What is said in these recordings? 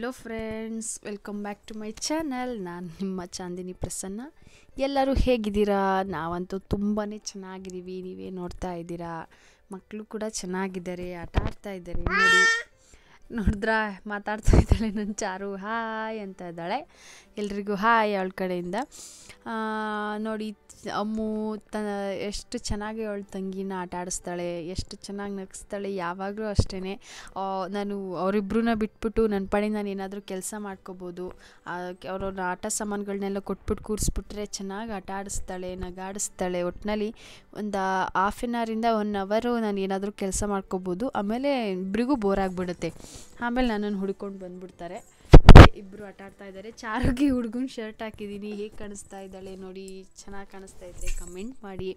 hello friends welcome back to my channel ನಾನು ನಿಮ್ಮ ಚಾಂದಿನಿ ಪ್ರಸನ್ನ ಎಲ್ಲರೂ ಹೇಗಿದ್ದೀರಾ ನಾವಂತೂ ತುಂಬಾ ಚೆನ್ನಾಗಿದ್ದೀವಿ ನೀವೇ ನೋಡ್ತಾ ಇದ್ದೀರಾ ಮಕ್ಕಳು ಕೂಡ ಚೆನ್ನಾಗಿದ್ದಾರೆ ಆಟ ಆಡ್ತಾ ಇದ್ದಾರೆ ನೋಡಿ ನೋಡಿದ್ರಾ ಮಾತಾಡ್ತಾ ಇದ್ದಾಳೆ ನನ್ನ ಚಾರು ಹಾಯ್ ಅಂತ ಇದ್ದಾಳೆ ಎಲ್ರಿಗೂ ಹಾಯ್ ಅವಳ ಕಡೆಯಿಂದ ಆ, ನೋಡಿ ಅಮ್ಮು ತ ಎಷ್ಟು ಚೆನ್ನಾಗಿ ಅವಳ ತಂಗಿನ ಆಟ ಆಡಿಸ್ತಾಳೆ ಎಷ್ಟು ಚೆನ್ನಾಗಿ ನಗಿಸ್ತಾಳೆ ಯಾವಾಗಲೂ ಅಷ್ಟೇ ನಾನು ಅವರಿಬ್ರನ್ನ ಬಿಟ್ಬಿಟ್ಟು ನನ್ನ ಪಾಡಿಗೆ ನಾನು ಏನಾದರೂ ಕೆಲಸ ಮಾಡ್ಕೋಬೋದು ಅವ್ರವ್ರ ಆಟ ಸಾಮಾನುಗಳನ್ನೆಲ್ಲ ಕೊಟ್ಬಿಟ್ಟು ಕೂರಿಸ್ಬಿಟ್ರೆ ಚೆನ್ನಾಗಿ ಆಟ ಆಡಿಸ್ತಾಳೆ ನಗಾಡಿಸ್ತಾಳೆ ಒಟ್ಟಿನಲ್ಲಿ ಒಂದು ಹಾಫ್ ಆನ್ ಅವರಿಂದ ಒನ್ ಅವರು ನಾನು ಏನಾದರೂ ಕೆಲಸ ಮಾಡ್ಕೋಬೋದು ಆಮೇಲೆ ಇಬ್ಬರಿಗೂ ಬೋರ್ ಆಗಿಬಿಡುತ್ತೆ ಆಮೇಲೆ ನನ್ನನ್ನು ಹುಡ್ಕೊಂಡು ಬಂದ್ಬಿಡ್ತಾರೆ ಇಬ್ಬರು ಆಟ ಆಡ್ತಾ ಇದ್ದಾರೆ ಚಾರುಗೆ ಹುಡುಗನ ಶರ್ಟ್ ಹಾಕಿದ್ದೀನಿ ಹೇಗೆ ಕಾಣಿಸ್ತಾ ಇದ್ದಾಳೆ ನೋಡಿ ಚೆನ್ನಾಗಿ ಕಾಣಿಸ್ತಾ ಇದ್ದರೆ ಕಮೆಂಟ್ ಮಾಡಿ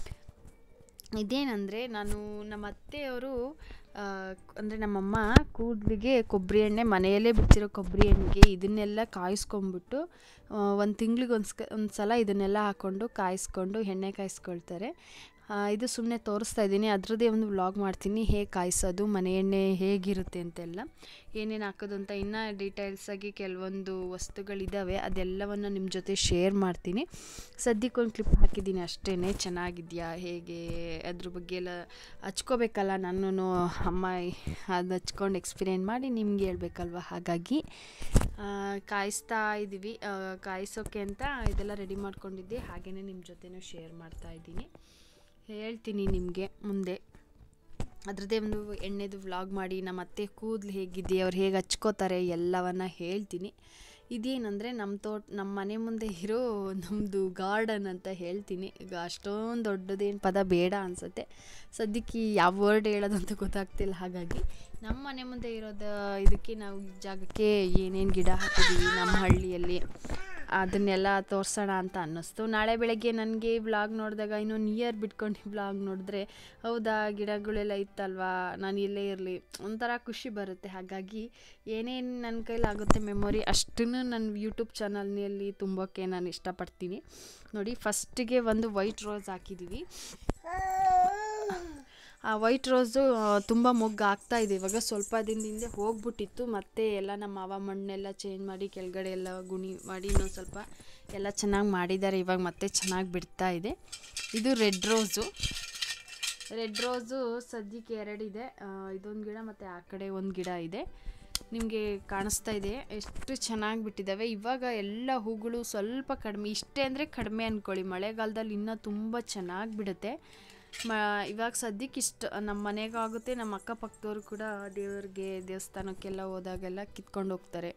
ಇದೇನಂದರೆ ನಾನು ನಮ್ಮ ಅತ್ತೆಯವರು ಅಂದರೆ ನಮ್ಮಮ್ಮ ಕೂದಲಿಗೆ ಕೊಬ್ಬರಿ ಎಣ್ಣೆ ಮನೆಯಲ್ಲೇ ಬಿಚ್ಚಿರೋ ಕೊಬ್ಬರಿ ಎಣ್ಣೆಗೆ ಇದನ್ನೆಲ್ಲ ಕಾಯಿಸ್ಕೊಂಬಿಟ್ಟು ಒಂದು ತಿಂಗ್ಳಿಗೆ ಒಂದು ಒಂದು ಸಲ ಇದನ್ನೆಲ್ಲ ಹಾಕ್ಕೊಂಡು ಕಾಯಿಸ್ಕೊಂಡು ಎಣ್ಣೆ ಕಾಯಿಸ್ಕೊಳ್ತಾರೆ ಆ, ಇದು ಸುಮ್ಮನೆ ತೋರಿಸ್ತಾ ಇದ್ದೀನಿ ಅದರದ್ದೇ ಒಂದು ವ್ಲಾಗ್ ಮಾಡ್ತೀನಿ ಹೇಗೆ ಕಾಯಿಸೋದು ಮನೆ ಎಣ್ಣೆ ಹೇಗಿರುತ್ತೆ ಅಂತೆಲ್ಲ ಏನೇನು ಹಾಕೋದು ಅಂತ ಇನ್ನೂ ಡೀಟೇಲ್ಸಾಗಿ ಕೆಲವೊಂದು ವಸ್ತುಗಳಿದ್ದಾವೆ ಅದೆಲ್ಲವನ್ನು ನಿಮ್ಮ ಜೊತೆ ಶೇರ್ ಮಾಡ್ತೀನಿ ಸದ್ಯಕ್ಕೊಂದು ಕ್ಲಿಪ್ ಹಾಕಿದ್ದೀನಿ ಅಷ್ಟೇ ಚೆನ್ನಾಗಿದೆಯಾ ಹೇಗೆ ಅದ್ರ ಬಗ್ಗೆ ಎಲ್ಲ ಹಚ್ಕೋಬೇಕಲ್ಲ ನಾನು ಅಮ್ಮ ಅದು ಹಚ್ಕೊಂಡು ಎಕ್ಸ್ಪೀರಿಯೆಂಟ್ ಮಾಡಿ ನಿಮ್ಗೆ ಹೇಳ್ಬೇಕಲ್ವ ಹಾಗಾಗಿ ಆ, ಕಾಯಿಸ್ತಾ ಇದ್ದೀವಿ ಆ, ಕಾಯಿಸೋಕ್ಕೆ ಅಂತ ಇದೆಲ್ಲ ರೆಡಿ ಮಾಡ್ಕೊಂಡಿದ್ದೆ ಹಾಗೆಯೇ ನಿಮ್ಮ ಜೊತೆನೂ ಶೇರ್ ಮಾಡ್ತಾ ಇದ್ದೀನಿ ಹೇಳ್ತೀನಿ ನಿಮಗೆ ಮುಂದೆ ಅದರದ್ದೇ ಒಂದು ಎಣ್ಣೆದು ವ್ಲಾಗ್ ಮಾಡಿ ನಮ್ಮ ಅತ್ತೆ ಕೂದಲು ಹೇಗಿದೆ ಅವ್ರು ಹೇಗೆ ಹಚ್ಕೋತಾರೆ ಎಲ್ಲವನ್ನು ಹೇಳ್ತೀನಿ ಇದೇನಂದರೆ ನಮ್ಮ ತೋಟ ನಮ್ಮ ಮನೆ ಮುಂದೆ ಇರೋ ನಮ್ಮದು ಗಾರ್ಡನ್ ಅಂತ ಹೇಳ್ತೀನಿ ಈಗ ಅಷ್ಟೊಂದು ದೊಡ್ಡದೇನು ಪದ ಬೇಡ ಅನಿಸುತ್ತೆ ಸದ್ಯಕ್ಕೆ ಯಾವ ವರ್ಡ್ ಹೇಳೋದಂತ ಗೊತ್ತಾಗ್ತಿಲ್ಲ ಹಾಗಾಗಿ ನಮ್ಮ ಮನೆ ಮುಂದೆ ಇರೋದು ಇದಕ್ಕೆ ನಾವು ಈ ಜಾಗಕ್ಕೆ ಏನೇನು ಗಿಡ ಹಾಕಿದ್ದೀವಿ ನಮ್ಮ ಹಳ್ಳಿಯಲ್ಲಿ ಅದನ್ನೆಲ್ಲ ತೋರಿಸೋಣ ಅಂತ ಅನ್ನಿಸ್ತು ನಾಳೆ ಬೆಳಗ್ಗೆ ನನಗೆ ವ್ಲಾಗ್ ನೋಡಿದಾಗ ಇನ್ನೊಂದು ಇಯರ್ ಬಿಟ್ಕೊಂಡು ವ್ಲಾಗ್ ನೋಡಿದ್ರೆ ಹೌದಾ ಗಿಡಗಳೆಲ್ಲ ಇತ್ತಲ್ವಾ ನಾನು ಇಲ್ಲೇ ಇರಲಿ ಒಂಥರ ಖುಷಿ ಬರುತ್ತೆ ಹಾಗಾಗಿ ಏನೇನು ನನ್ನ ಕೈಲಾಗುತ್ತೆ ಮೆಮೊರಿ ಅಷ್ಟನ್ನು ನನ್ನ ಯೂಟ್ಯೂಬ್ ಚಾನಲ್ನಲ್ಲಿ ತುಂಬೋಕ್ಕೆ ನಾನು ಇಷ್ಟಪಡ್ತೀನಿ ನೋಡಿ ಫಸ್ಟಿಗೆ ಒಂದು ವೈಟ್ ರೋಸ್ ಹಾಕಿದ್ದೀವಿ ಆ ವೈಟ್ ರೋಸು ತುಂಬ ಮೊಗ್ಗು ಆಗ್ತಾ ಇದೆ ಇವಾಗ ಸ್ವಲ್ಪ ದಿನದಿಂದ ಹೋಗ್ಬಿಟ್ಟಿತ್ತು ಮತ್ತೆ ಎಲ್ಲ ನಮ್ಮ ಮಾವ ಮಣ್ಣೆಲ್ಲ ಚೇಂಜ್ ಮಾಡಿ ಕೆಳಗಡೆ ಎಲ್ಲ ಗುಣಿ ಮಾಡಿ ಇನ್ನೊಂದು ಸ್ವಲ್ಪ ಎಲ್ಲ ಚೆನ್ನಾಗಿ ಮಾಡಿದ್ದಾರೆ ಇವಾಗ ಮತ್ತೆ ಚೆನ್ನಾಗಿ ಬಿಡ್ತಾ ಇದೆ ಇದು ರೆಡ್ ರೋಸು ರೆಡ್ ರೋಸು ಸದ್ಯಕ್ಕೆ ಎರಡಿದೆ ಆ, ಇದೊಂದು ಗಿಡ ಮತ್ತು ಆ ಕಡೆ ಒಂದು ಗಿಡ ಇದೆ ನಿಮಗೆ ಕಾಣಿಸ್ತಾ ಇದೆ ಎಷ್ಟು ಚೆನ್ನಾಗಿ ಬಿಟ್ಟಿದ್ದಾವೆ ಇವಾಗ ಎಲ್ಲ ಹೂಗಳು ಸ್ವಲ್ಪ ಕಡಿಮೆ ಇಷ್ಟೇ ಅಂದರೆ ಕಡಿಮೆ ಅಂದ್ಕೊಳ್ಳಿ ಮಳೆಗಾಲದಲ್ಲಿ ಇನ್ನೂ ತುಂಬ ಚೆನ್ನಾಗಿ ಬಿಡುತ್ತೆ ಮ ಇವಾಗ ಸದ್ಯಕ್ಕೆ ಇಷ್ಟು ನಮ್ಮ ಮನೆಗಾಗುತ್ತೆ ನಮ್ಮ ಅಕ್ಕಪಕ್ಕದವ್ರು ಕೂಡ ದೇವ್ರಿಗೆ ದೇವಸ್ಥಾನಕ್ಕೆಲ್ಲ ಹೋದಾಗೆಲ್ಲ ಕಿತ್ಕೊಂಡು ಹೋಗ್ತಾರೆ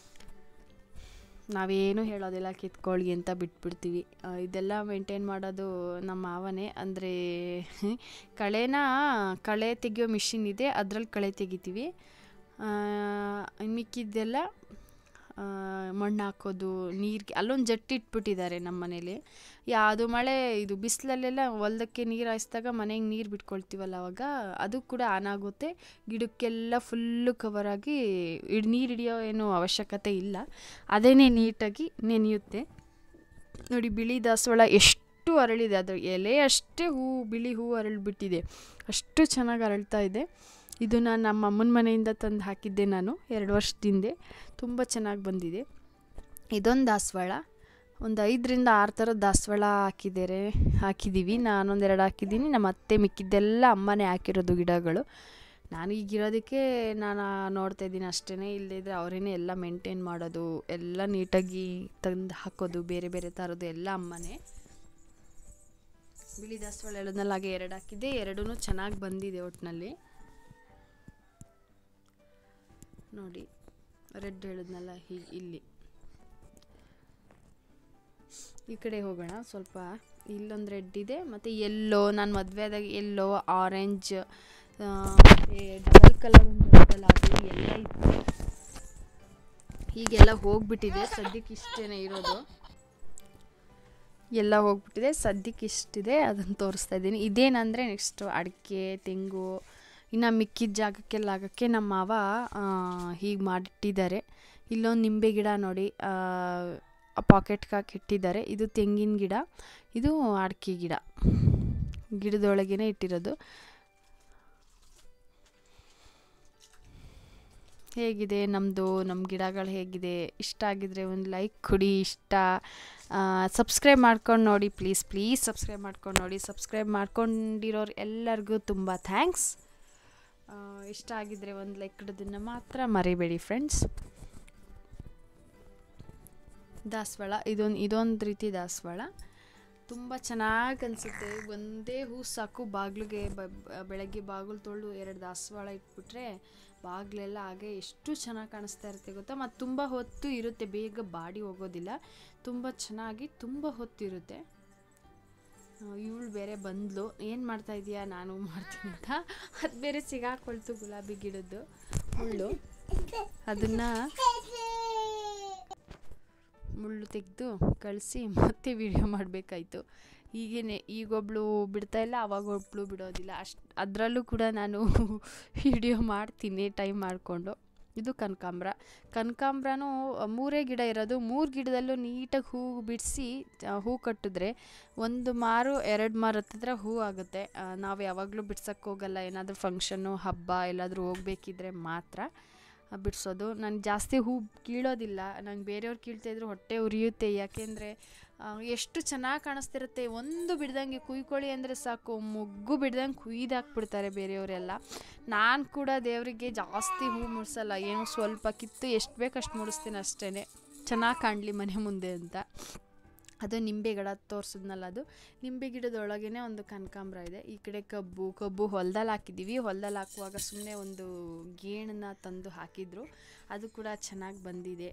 ನಾವೇನು ಹೇಳೋದಿಲ್ಲ ಕಿತ್ಕೊಳ್ಳಿ ಅಂತ ಬಿಟ್ಬಿಡ್ತೀವಿ ಆ, ಇದೆಲ್ಲ ಮೇಂಟೈನ್ ಮಾಡೋದು ನಮ್ಮ ಮಾವನೇ ಅಂದರೆ ಕಳೆನ ಕಳೆ ತೆಗಿಯೋ ಮಿಷಿನ್ ಇದೆ ಅದ್ರಲ್ಲಿ ಕಳೆ ತೆಗಿತೀವಿ ಆ, ಇನ್ನು ಮಿಕ್ಕಿದ್ದೆಲ್ಲ ಆ, ಮಣ್ಣು ಹಾಕೋದು ನೀರಿಗೆ ಅಲ್ಲೊಂದು ಜಟ್ಟಿ ಇಟ್ಬಿಟ್ಟಿದ್ದಾರೆ ನಮ್ಮ ಮನೇಲಿ ಯಾವುದು ಮಳೆ ಇದು ಬಿಸಿಲಲ್ಲೆಲ್ಲ ಹೊಲ್ದಕ್ಕೆ ನೀರು ಹಾಯಿಸಿದಾಗ ಮನೆಗೆ ನೀರು ಬಿಟ್ಕೊಳ್ತೀವಲ್ಲ ಅವಾಗ ಅದು ಕೂಡ ಆನ್ ಆಗುತ್ತೆ ಗಿಡಕ್ಕೆಲ್ಲ ಫುಲ್ಲು ಕವರಾಗಿ ಇಡ್ ನೀರು ಹಿಡಿಯೋ ಏನು ಅವಶ್ಯಕತೆ ಇಲ್ಲ ಅದೇನೇ ನೀಟಾಗಿ ನೆನೆಯುತ್ತೆ ನೋಡಿ ಬಿಳಿ ದಾಸವಾಳ ಎಷ್ಟು ಅರಳಿದೆ ಅದು ಎಲೆ ಅಷ್ಟೇ ಹೂ ಬಿಳಿ ಹೂ ಅರಳಿಬಿಟ್ಟಿದೆ ಅಷ್ಟು ಚೆನ್ನಾಗಿ ಅರಳ್ತಾ ಇದೆ ಇದು ನಾನು ನಮ್ಮ ಅಮ್ಮನ ಮನೆಯಿಂದ ತಂದು ಹಾಕಿದ್ದೆ ನಾನು ಎರಡು ವರ್ಷದ ಹಿಂದೆ ತುಂಬ ಚೆನ್ನಾಗಿ ಬಂದಿದೆ ಇದೊಂದು ದಾಸವಾಳ ಒಂದು ಐದರಿಂದ ಆರು ಥರದ ದಾಸವಾಳ ಹಾಕಿದ್ದಾರೆ ಹಾಕಿದ್ದೀವಿ ನಾನೊಂದು ಎರಡು ಹಾಕಿದ್ದೀನಿ ನಮ್ಮ ಅತ್ತೆ ಮಿಕ್ಕಿದ್ದೆಲ್ಲ ಅಮ್ಮನೇ ಹಾಕಿರೋದು ಗಿಡಗಳು ನಾನು ಈಗಿರೋದಕ್ಕೆ ನಾನು ನೋಡ್ತಾ ಇದ್ದೀನಿ ಅಷ್ಟೇ ಇಲ್ಲದಿದ್ದರೆ ಅವರೇನೆ ಎಲ್ಲ ಮೇಂಟೈನ್ ಮಾಡೋದು ಎಲ್ಲ ನೀಟಾಗಿ ತಂದು ಹಾಕೋದು ಬೇರೆ ಬೇರೆ ಥರದ್ದು ಎಲ್ಲ ಅಮ್ಮನೇ ಬಿಳಿ ದಾಸವಾಳ ಹೇಳೋದ್ನಲ್ಲಿ ಹಾಗೆ ಎರಡು ಹಾಕಿದ್ದೆ ಎರಡೂ ಚೆನ್ನಾಗಿ ಬಂದಿದೆ ಒಟ್ಟಿನಲ್ಲಿ ನೋಡಿ ರೆಡ್ ಹೇಳಿದ್ನಲ್ಲ ಹೀ ಇಲ್ಲಿ ಈ ಕಡೆ ಹೋಗೋಣ ಸ್ವಲ್ಪ ಇಲ್ಲೊಂದು ರೆಡ್ ಇದೆ ಮತ್ತು ಎಲ್ಲೋ ನಾನು ಮದುವೆ ಆದಾಗ ಎಲ್ಲೋ ಆರೆಂಜ್ ಡಬಲ್ ಕಲರ್ ಒಂದು ಬರುತ್ತಲ್ಲ ಅದು ಎಲ್ಲ ಇತ್ತು ಹೀಗೆಲ್ಲ ಹೋಗ್ಬಿಟ್ಟಿದೆ ಸದ್ಯಕ್ಕೆ ಇಷ್ಟೇ ಇರೋದು ಎಲ್ಲ ಹೋಗ್ಬಿಟ್ಟಿದೆ ಸದ್ಯಕ್ಕೆ ಇಷ್ಟಿದೆ ಅದನ್ನು ತೋರಿಸ್ತಾ ಇದ್ದೀನಿ ಇದೇನಂದರೆ ನೆಕ್ಸ್ಟು ಅಡಿಕೆ ತೆಂಗು ಇನ್ನು ಮಿಕ್ಕಿದ ಜಾಗಕ್ಕೆಲ್ಲ ಆಗೋಕ್ಕೆ ನಮ್ಮ ಮಾವ ಹೀಗೆ ಮಾಡಿಟ್ಟಿದ್ದಾರೆ ಇಲ್ಲೊಂದು ನಿಂಬೆ ಗಿಡ ನೋಡಿ ಪಾಕೆಟ್ಗೆ ಹಾಕಿ ಇಟ್ಟಿದ್ದಾರೆ ಇದು ತೆಂಗಿನ ಗಿಡ ಇದು ಅಡಿಕೆ ಗಿಡ ಗಿಡದೊಳಗೇ ಇಟ್ಟಿರೋದು ಹೇಗಿದೆ ನಮ್ಮದು ನಮ್ಮ ಗಿಡಗಳು ಹೇಗಿದೆ ಇಷ್ಟ ಆಗಿದ್ರೆ ಒಂದು ಲೈಕ್ ಕೊಡಿ ಇಷ್ಟ ಸಬ್ಸ್ಕ್ರೈಬ್ ಮಾಡ್ಕೊಂಡು ನೋಡಿ ಪ್ಲೀಸ್ ಪ್ಲೀಸ್ ಸಬ್ಸ್ಕ್ರೈಬ್ ಮಾಡ್ಕೊಂಡು ನೋಡಿ ಸಬ್ಸ್ಕ್ರೈಬ್ ಮಾಡ್ಕೊಂಡಿರೋರು ಎಲ್ಲರಿಗೂ ತುಂಬ ಥ್ಯಾಂಕ್ಸ್ ಇಷ್ಟ ಆಗಿದ್ರೆ ಒಂದು ಲೈಕ್ ಕೊಡೋದನ್ನು ಮಾತ್ರ ಮರಿಬೇಡಿ ಫ್ರೆಂಡ್ಸ್ ದಾಸವಾಳ ಇದೊಂದು ಇದೊಂದು ರೀತಿ ದಾಸವಾಳ ತುಂಬ ಚೆನ್ನಾಗಿ ಅನಿಸುತ್ತೆ ಒಂದೇ ಹೂ ಸಾಕು ಬಾಗಿಲಿಗೆ ಬೆಳಗ್ಗೆ ಬಾಗಿಲು ತೊಳೆದು ಎರಡು ದಾಸವಾಳ ಇಟ್ಬಿಟ್ರೆ ಬಾಗಿಲೆಲ್ಲ ಹಾಗೆ ಎಷ್ಟು ಚೆನ್ನಾಗಿ ಕಾಣಿಸ್ತಾ ಇರುತ್ತೆ ಗೊತ್ತಾ ಮತ್ತು ತುಂಬ ಹೊತ್ತು ಇರುತ್ತೆ ಬೇಗ ಬಾಡಿ ಹೋಗೋದಿಲ್ಲ ತುಂಬ ಚೆನ್ನಾಗಿ ತುಂಬ ಹೊತ್ತಿರುತ್ತೆ ಇವಳು ಬೇರೆ ಬಂದ್ಲು ಏನು ಮಾಡ್ತಾ ಇದೀಯಾ ನಾನು ಮಾಡ್ತೀನಿ ಅಂತ ಅದು ಬೇರೆ ಸಿಗಾಕೊಳ್ತು ಗುಲಾಬಿ ಗಿಡದ್ದು ಮುಳ್ಳು ಅದನ್ನು ಮುಳ್ಳು ತೆಗೆದು ಕಳಿಸಿ ಮತ್ತೆ ವಿಡಿಯೋ ಮಾಡಬೇಕಾಯ್ತು ಈಗೇನೆ ಈಗೊಬ್ಳು ಬಿಡ್ತಾ ಇಲ್ಲ ಅವಾಗ ಒಬ್ಳು ಬಿಡೋದಿಲ್ಲ ಅಷ್ಟು ಅದರಲ್ಲೂ ಕೂಡ ನಾನು ವಿಡಿಯೋ ಮಾಡ್ತೀನಿ ಟೈಮ್ ಮಾಡಿಕೊಂಡು ಇದು ಕನಕಾಂಬ್ರ ಕನಕಾಂಬ್ರನೂ ಮೂರೇ ಗಿಡ ಇರೋದು ಮೂರು ಗಿಡದಲ್ಲೂ ನೀಟಾಗಿ ಹೂ ಬಿಡಿಸಿ ಹೂ ಕಟ್ಟಿದ್ರೆ ಒಂದು ಮಾರು ಎರಡು ಮಾರು ಹತ್ತಿದ್ರೆ ಹೂ ಆಗುತ್ತೆ ನಾವು ಯಾವಾಗಲೂ ಬಿಡ್ಸೋಕ್ಕೆ ಹೋಗಲ್ಲ ಏನಾದರೂ ಫಂಕ್ಷನ್ನು ಹಬ್ಬ ಎಲ್ಲಾದರೂ ಹೋಗ್ಬೇಕಿದ್ರೆ ಮಾತ್ರ ಬಿಡಿಸೋದು ನಾನು ಜಾಸ್ತಿ ಹೂ ಕೀಳೋದಿಲ್ಲ ನಂಗೆ ಬೇರೆಯವ್ರು ಕೀಳ್ತಾಯಿದ್ರು ಹೊಟ್ಟೆ ಉರಿಯುತ್ತೆ ಯಾಕೆಂದರೆ ಎಷ್ಟು ಚೆನ್ನಾಗಿ ಕಾಣಿಸ್ತಿರುತ್ತೆ ಒಂದು ಬಿಡ್ದಂಗೆ ಕುಯ್ಕೊಳ್ಳಿ ಅಂದರೆ ಸಾಕು ಮೊಗ್ಗು ಬಿಡ್ದಂಗೆ ಕುಯ್ದು ಹಾಕ್ಬಿಡ್ತಾರೆ ಬೇರೆಯವರೆಲ್ಲ ನಾನು ಕೂಡ ದೇವರಿಗೆ ಜಾಸ್ತಿ ಹೂ ಮುಡ್ಸಲ್ಲ ಏನೋ ಸ್ವಲ್ಪ ಕಿತ್ತು ಎಷ್ಟು ಬೇಕು ಅಷ್ಟು ಮುಡಿಸ್ತೀನಿ ಅಷ್ಟೇ ಚೆನ್ನಾಗಿ ಕಾಣಲಿ ಮನೆ ಮುಂದೆ ಅಂತ ಅದು ನಿಂಬೆ ಗಿಡ ತೋರಿಸಿದ್ನಲ್ಲ ಅದು ನಿಂಬೆ ಗಿಡದೊಳಗೇ ಒಂದು ಕನಕಾಂಬ್ರ ಇದೆ ಈ ಕಡೆ ಕಬ್ಬು ಕಬ್ಬು ಹೊಲ್ದಲ್ಲಿ ಹಾಕಿದ್ದೀವಿ ಹೊಲ್ದಲ್ಲಿ ಹಾಕುವಾಗ ಸುಮ್ಮನೆ ಒಂದು ಗೇಣನ್ನ ತಂದು ಹಾಕಿದ್ರು ಅದು ಕೂಡ ಚೆನ್ನಾಗಿ ಬಂದಿದೆ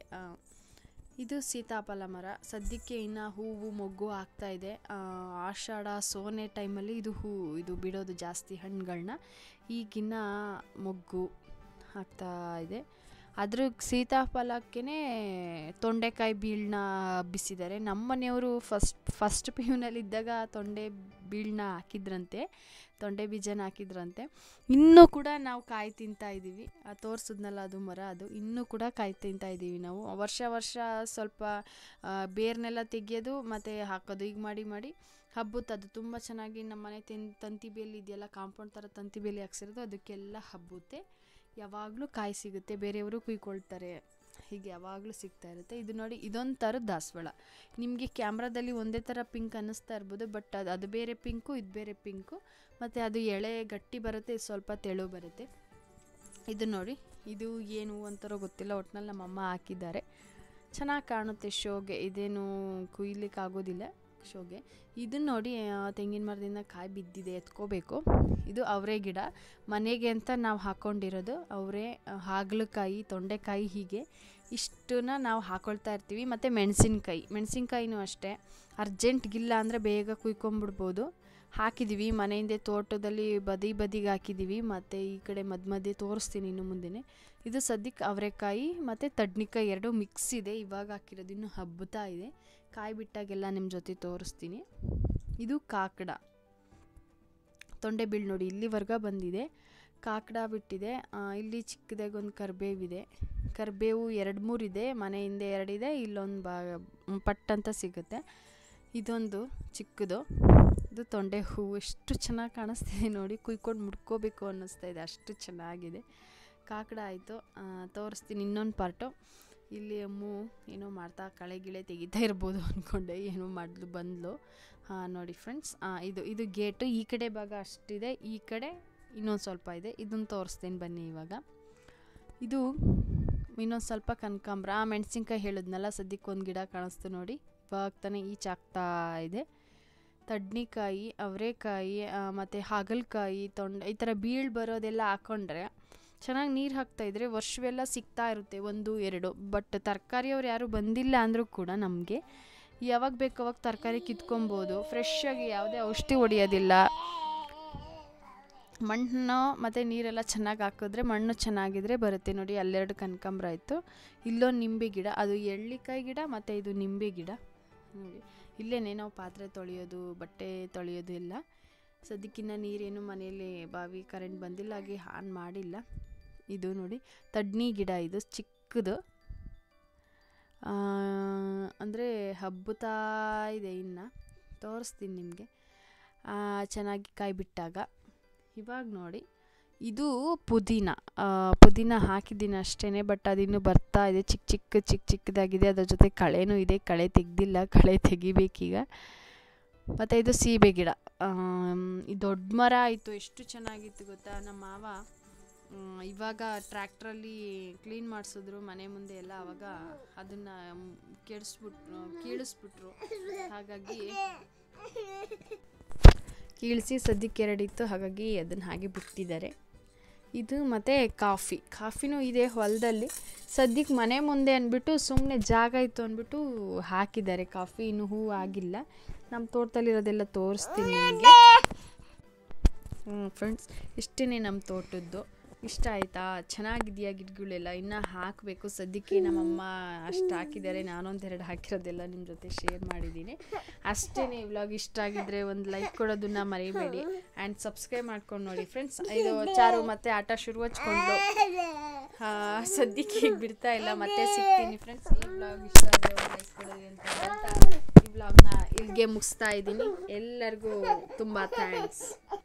ಇದು ಸೀತಾಫಲ ಮರ ಸದ್ಯಕ್ಕೆ ಇನ್ನು ಹೂವು ಮೊಗ್ಗು ಆಗ್ತಾ ಇದೆ ಆಷಾಢ ಸೋನೆ ಟೈಮಲ್ಲಿ ಇದು ಹೂ ಇದು ಬಿಡೋದು ಜಾಸ್ತಿ ಹಣ್ಣುಗಳನ್ನ ಈಗಿನ್ನ ಮೊಗ್ಗು ಆಗ್ತಾ ಇದೆ ಅದ್ರ ಸೀತಾಫಲಕ್ಕೇ ತೊಂಡೆಕಾಯಿ ಬೀಳನ್ನ ಹಬ್ಬಿಸಿದ್ದಾರೆ ನಮ್ಮ ಮನೆಯವರು ಫಸ್ಟ್ ಫಸ್ಟ್ ಪಿ ಯುನಲ್ಲಿದ್ದಾಗ ತೊಂಡೆ ಬೀಳನ್ನ ಹಾಕಿದ್ರಂತೆ ತೊಂಡೆ ಬೀಜನ ಹಾಕಿದ್ರಂತೆ ಇನ್ನೂ ಕೂಡ ನಾವು ಕಾಯಿ ತಿಂತಾ ಇದ್ದೀವಿ ತೋರಿಸಿದ್ನಲ್ಲ ಅದು ಮರ ಅದು ಇನ್ನೂ ಕೂಡ ಕಾಯಿ ತಿಂತಾ ಇದ್ದೀವಿ ನಾವು ವರ್ಷ ವರ್ಷ ಸ್ವಲ್ಪ ಬೇರ್ನೆಲ್ಲ ತೆಗಿಯೋದು ಮತ್ತು ಹಾಕೋದು ಈಗ ಮಾಡಿ ಮಾಡಿ ಹಬ್ಬುತ್ತೆ ಅದು ತುಂಬ ಚೆನ್ನಾಗಿ ನಮ್ಮ ಮನೆ ತಿನ್ ತಂತಿ ಬೇಲಿ ಇದೆಯಲ್ಲ ಕಾಂಪೌಂಡ್ ಥರ ತಂತಿ ಬೇಲಿ ಹಾಕ್ಸಿರೋದು ಅದಕ್ಕೆಲ್ಲ ಹಬ್ಬುತ್ತೆ ಯಾವಾಗಲೂ ಕಾಯಿ ಸಿಗುತ್ತೆ ಬೇರೆಯವರು ಕುಯ್ಕೊಳ್ತಾರೆ ಹೀಗೆ ಯಾವಾಗಲೂ ಸಿಗ್ತಾ ಇರುತ್ತೆ ಇದು ನೋಡಿ ಇದೊಂದು ಥರದ ದಾಸವಾಳ ನಿಮಗೆ ಕ್ಯಾಮ್ರಾದಲ್ಲಿ ಒಂದೇ ಥರ ಪಿಂಕ್ ಅನ್ನಿಸ್ತಾ ಇರ್ಬೋದು ಬಟ್ ಅದು ಅದು ಬೇರೆ ಪಿಂಕು ಇದು ಬೇರೆ ಪಿಂಕು ಮತ್ತು ಅದು ಎಳೆ ಗಟ್ಟಿ ಬರುತ್ತೆ ಇದು ಸ್ವಲ್ಪ ತೆಳು ಬರುತ್ತೆ ಇದು ನೋಡಿ ಇದು ಏನು ಅಂತಾರೋ ಗೊತ್ತಿಲ್ಲ ಒಟ್ನಲ್ಲಿ ನಮ್ಮಮ್ಮ ಹಾಕಿದ್ದಾರೆ ಚೆನ್ನಾಗಿ ಕಾಣುತ್ತೆ ಶೋಗೆ ಇದೇನು ಕುಯ್ಲಿಕ್ಕೆ ಆಗೋದಿಲ್ಲ ಶೋಗೆ ಇದನ್ನ ನೋಡಿ ತೆಂಗಿನ ಮರದಿಂದ ಕಾಯಿ ಬಿದ್ದಿದೆ ಎತ್ಕೋಬೇಕು ಇದು ಅವರೇ ಗಿಡ ಮನೆಗೆ ಅಂತ ನಾವು ಹಾಕ್ಕೊಂಡಿರೋದು ಅವರೇ ಹಾಗಲಕಾಯಿ ತೊಂಡೆಕಾಯಿ ಹೀಗೆ ಇಷ್ಟನ್ನ ನಾವು ಹಾಕ್ಕೊಳ್ತಾ ಇರ್ತೀವಿ ಮತ್ತು ಮೆಣಸಿನ್ಕಾಯಿ ಮೆಣಸಿನ್ಕಾಯಿನೂ ಅಷ್ಟೇ ಅರ್ಜೆಂಟ್ಗಿಲ್ಲ ಅಂದರೆ ಬೇಗ ಕುಯ್ಕೊಂಬಿಡ್ಬೋದು ಹಾಕಿದ್ದೀವಿ ಮನೆಯಿಂದ ತೋಟದಲ್ಲಿ ಬದಿ ಬದಿಗೆ ಹಾಕಿದ್ದೀವಿ ಮತ್ತು ಈ ಕಡೆ ಮಧ್ಯ ಮಧ್ಯೆ ತೋರಿಸ್ತೀನಿ ಇನ್ನು ಮುಂದೆ ಇದು ಸದ್ಯಕ್ಕೆ ಅವರೆಕಾಯಿ ಮತ್ತು ತಡ್ನಿಕಾಯಿ ಎರಡು ಮಿಕ್ಸ್ ಇದೆ ಇವಾಗ ಹಾಕಿರೋದು ಇನ್ನೂ ಹಬ್ಬುತ್ತಾ ಇದೆ ಕಾಯಿ ಬಿಟ್ಟಾಗೆಲ್ಲ ನಿಮ್ಮ ಜೊತೆ ತೋರಿಸ್ತೀನಿ ಇದು ಕಾಕಡ ತೊಂಡೆ ಬೀಳು ನೋಡಿ ಇಲ್ಲಿವರೆಗೆ ಬಂದಿದೆ ಕಾಕಡ ಬಿಟ್ಟಿದೆ ಇಲ್ಲಿ ಚಿಕ್ಕದಾಗಿ ಒಂದು ಕರಿಬೇವಿದೆ ಕರಿಬೇವು ಎರಡು ಮೂರು ಇದೆ ಮನೆ ಹಿಂದೆ ಎರಡಿದೆ ಇಲ್ಲೊಂದು ಬಾ ಪಟ್ ಅಂತ ಸಿಗುತ್ತೆ ಇದೊಂದು ಚಿಕ್ಕದು ಇದು ತೊಂಡೆ ಹೂವು ಎಷ್ಟು ಚೆನ್ನಾಗಿ ಕಾಣಿಸ್ತಿದೆ ನೋಡಿ ಕುಯ್ಕೊಂಡು ಮುಡ್ಕೋಬೇಕು ಅನ್ನಿಸ್ತಾ ಇದೆ ಅಷ್ಟು ಚೆನ್ನಾಗಿದೆ ಕಾಕಡ ಆಯಿತು ತೋರಿಸ್ತೀನಿ ಇನ್ನೊಂದು ಪಾರ್ಟು ಇಲ್ಲಿ ಅಮ್ಮು ಏನೋ ಮಾಡ್ತಾ ಕಳೆ ಗಿಳೆ ತೆಗಿತಾ ಇರ್ಬೋದು ಅಂದ್ಕೊಂಡೆ ಏನೋ ಮಾಡಿದ್ಲು ಬಂದ್ಲು ಹಾಂ ನೋಡಿ ಫ್ರೆಂಡ್ಸ್ ಇದು ಇದು ಗೇಟು ಈ ಕಡೆ ಭಾಗ ಅಷ್ಟಿದೆ ಈ ಕಡೆ ಇನ್ನೊಂದು ಸ್ವಲ್ಪ ಇದೆ ಇದನ್ನು ತೋರಿಸ್ತೀನಿ ಬನ್ನಿ ಇವಾಗ ಇದು ಇನ್ನೊಂದು ಸ್ವಲ್ಪ ಕನಕಾಂಬ್ರ ಆ ಮೆಣಸಿನ್ಕಾಯಿ ಹೇಳಿದ್ನಲ್ಲ ಸದ್ಯಕ್ಕೆ ಒಂದು ಗಿಡ ಕಾಣಿಸ್ತು ನೋಡಿ ಇವಾಗ ತಾನೇ ಈಚಾಗ್ತಾ ಇದೆ ತಡ್ನಿಕಾಯಿ ಅವರೆಕಾಯಿ ಮತ್ತು ಹಾಗಲಕಾಯಿ ತೊಂಡೆ ಈ ಥರ ಬೀಳು ಬರೋದೆಲ್ಲ ಹಾಕ್ಕೊಂಡ್ರೆ ಚೆನ್ನಾಗಿ ನೀರು ಹಾಕ್ತಾಯಿದ್ರೆ ವರ್ಷವೆಲ್ಲ ಸಿಗ್ತಾ ಇರುತ್ತೆ ಒಂದು ಎರಡು ಬಟ್ ತರಕಾರಿಯವ್ರು ಯಾರೂ ಬಂದಿಲ್ಲ ಅಂದರೂ ಕೂಡ ನಮಗೆ ಯಾವಾಗ ಬೇಕು ಅವಾಗ ತರಕಾರಿ ಕಿತ್ಕೊಬೋದು ಫ್ರೆಶ್ಶಾಗಿ ಯಾವುದೇ ಔಷಧಿ ಹೊಡಿಯೋದಿಲ್ಲ ಮಣ್ಣು ಮತ್ತು ನೀರೆಲ್ಲ ಚೆನ್ನಾಗಿ ಹಾಕಿದ್ರೆ ಮಣ್ಣು ಚೆನ್ನಾಗಿದ್ರೆ ಬರುತ್ತೆ ನೋಡಿ ಅಲ್ಲೆರಡು ಕನಕಾಂಬ್ರ ಆಯಿತು ಇಲ್ಲೊಂದು ನಿಂಬೆ ಗಿಡ ಅದು ಎಳ್ಳಿಕಾಯಿ ಗಿಡ ಮತ್ತು ಇದು ನಿಂಬೆ ಗಿಡ ನೋಡಿ ಇಲ್ಲೇ ನಾವು ಪಾತ್ರೆ ತೊಳೆಯೋದು ಬಟ್ಟೆ ತೊಳೆಯೋದು ಎಲ್ಲ ಸದ್ಯಕ್ಕಿನ್ನ ನೀರೇನು ಮನೆಯಲ್ಲಿ ಬಾವಿ ಕರೆಂಟ್ ಬಂದಿಲ್ಲ ಹಾಗೆ ಆನ್ ಮಾಡಿಲ್ಲ ಇದು ನೋಡಿ ತಡ್ನಿ ಗಿಡ ಇದು ಚಿಕ್ಕದು ಅಂದರೆ ಹಬ್ಬುತ್ತಾ ಇದೆ ಇನ್ನು ತೋರಿಸ್ತೀನಿ ನಿಮಗೆ ಚೆನ್ನಾಗಿ ಕಾಯಿ ಬಿಟ್ಟಾಗ ಇವಾಗ ನೋಡಿ ಇದು ಪುದೀನ ಆ, ಪುದೀನ ಹಾಕಿದ್ದೀನಿ ಅಷ್ಟೇ ಬಟ್ ಅದಿನ್ನೂ ಬರ್ತಾ ಇದೆ ಚಿಕ್ಕ ಚಿಕ್ಕ ಚಿಕ್ಕ ಚಿಕ್ಕದಾಗಿದೆ ಅದ್ರ ಜೊತೆ ಕಳೆನೂ ಇದೆ ಕಳೆ ತೆಗ್ದಿಲ್ಲ ಕಳೆ ತೆಗಿಬೇಕೀಗ ಮತ್ತು ಇದು ಸೀಬೆ ಗಿಡ ಆಮ್, ಈ ದೊಡ್ಡ ಮರ ಆಯಿತು ಎಷ್ಟು ಚೆನ್ನಾಗಿತ್ತು ಗೊತ್ತಾ ನಮ್ಮ ಮಾವ ಮ್, ಇವಾಗ ಟ್ರ್ಯಾಕ್ಟ್ರಲ್ಲಿ ಕ್ಲೀನ್ ಮಾಡಿಸಿದ್ರು ಮನೆ ಮುಂದೆ ಎಲ್ಲ ಅವಾಗ ಅದನ್ನು ಕೆಡಿಸ್ಬಿಟ್ರು ಕೀಳಿಸ್ಬಿಟ್ರು ಹಾಗಾಗಿ ಕೀಳಿಸಿ ಸದ್ಯಕ್ಕೆ ಎರಡಿತ್ತು ಹಾಗಾಗಿ ಅದನ್ನು ಹಾಗೆ ಬಿಟ್ಟಿದ್ದಾರೆ ಇದು ಮತ್ತು ಕಾಫಿ ಕಾಫಿನೂ ಇದೆ ಹೊಲದಲ್ಲಿ ಸದ್ಯಕ್ಕೆ ಮನೆ ಮುಂದೆ ಅಂದ್ಬಿಟ್ಟು ಸುಮ್ಮನೆ ಜಾಗ ಇತ್ತು ಅಂದ್ಬಿಟ್ಟು ಹಾಕಿದ್ದಾರೆ ಕಾಫಿ ಇನ್ನೂ ಹೂ ಆಗಿಲ್ಲ ನಮ್ಮ ತೋಟದಲ್ಲಿರೋದೆಲ್ಲ ತೋರಿಸ್ತೀನಿ ನಿಮಗೆ ಹ್ಞೂ ಫ್ರೆಂಡ್ಸ್ ಇಷ್ಟೇ ನಮ್ಮ ತೋಟದ್ದು ಇಷ್ಟ ಆಯಿತಾ ಚೆನ್ನಾಗಿದೆಯಾ ಗಿಡಗಳೆಲ್ಲ ಇನ್ನೂ ಹಾಕಬೇಕು ಸದ್ಯಕ್ಕೆ ನಮ್ಮಮ್ಮ ಅಷ್ಟು ಹಾಕಿದ್ದಾರೆ ನಾನೊಂದೆರಡು ಹಾಕಿರೋದೆಲ್ಲ ನಿಮ್ಮ ಜೊತೆ ಶೇರ್ ಮಾಡಿದ್ದೀನಿ ಅಷ್ಟೇ ವ್ಲಾಗ್ ಇಷ್ಟ ಆಗಿದ್ರೆ ಒಂದು ಲೈಕ್ ಕೊಡೋದನ್ನ ಮರಿಬೇಡಿ ಆ್ಯಂಡ್ ಸಬ್ಸ್ಕ್ರೈಬ್ ಮಾಡ್ಕೊಂಡು ನೋಡಿ ಫ್ರೆಂಡ್ಸ್ ಇದು ಚಾರು ಮತ್ತೆ ಆಟ ಶುರು ಹಚ್ಕೊಂಡು ಆ, ಸದ್ಯಕ್ಕೆ ಈಗ ಬಿಡ್ತಾ ಇಲ್ಲ ಮತ್ತೆ ಸಿಗ್ತೀನಿ ಫ್ರೆಂಡ್ಸ್ ಈ ವ್ಲಾಗ್ ಇಷ್ಟ ಆದರೆ ಒಂದು ಲೈಕ್ ಕೊಡೋದು ಅಂತ ಹೇಳ್ತಾ ಈ ವ್ಲಾಗ್ನ ಇಲ್ಲಿಗೆ ಮುಗಿಸ್ತಾ ಇದ್ದೀನಿ ಎಲ್ಲರಿಗೂ ತುಂಬ ಥ್ಯಾಂಕ್ಸ್